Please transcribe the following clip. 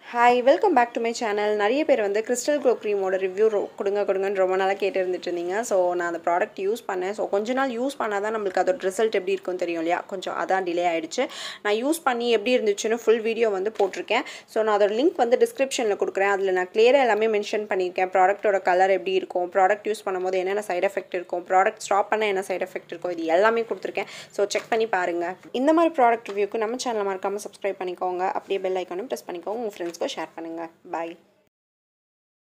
hi welcome back to my channel நிறைய பேர் வந்து கிறிஸ்டல் க்ளோ க்ரீமோட ரிவ்யூ கொடுங்க கொடுங்கன்னு ரொம்ப நாளாக கேட்டு இருந்துட்டு இருந்தீங்க ஸோ நான் அந்த ப்ராடக்ட் யூஸ் பண்ணேன் ஸோ கொஞ்ச நாள் யூஸ் பண்ணால் தான் நம்மளுக்கு அதோட ரிசல்ட் எப்படி இருக்கும்னு தெரியும் இல்லையா கொஞ்சம் அதான் டிலே ஆகிடுச்சு நான் யூஸ் பண்ணி எப்படி இருந்துச்சுன்னு ஃபுல் வீடியோ வந்து போட்டிருக்கேன் ஸோ நான் அதோட லிங்க் வந்து டிஸ்கிரிப்ஷனில் கொடுக்குறேன் அதில் நான் கிளியராக எல்லாமே மென்ஷன் பண்ணியிருக்கேன் ப்ராடக்ட்டோட கலர் எப்படி இருக்கும் ப்ராடக்ட் யூஸ் பண்ணும்போது என்னென்ன சைட் எஃபெக்ட் இருக்கும் ப்ராடக்ட் ஸ்டாப் பண்ண என்ன சைட் எஃபெக்ட் இருக்கும் இது எல்லாமே கொடுத்துருக்கேன் ஸோ செக் பண்ணி பாருங்கள் இந்த மாதிரி ப்ராடக்ட் ரிவ்யூக்கு நம்ம சேனலை மறக்காமல் சப்ஸ்கிரைப் பண்ணிக்கோங்க அப்படியே பெல் ஐக்கானும் ப்ரெஸ் பண்ணிக்கோங்க உங்கள் ஃப்ரெண்ட்ஸ்க்கும் ஷேர் பண்ணுங்கள் பாய்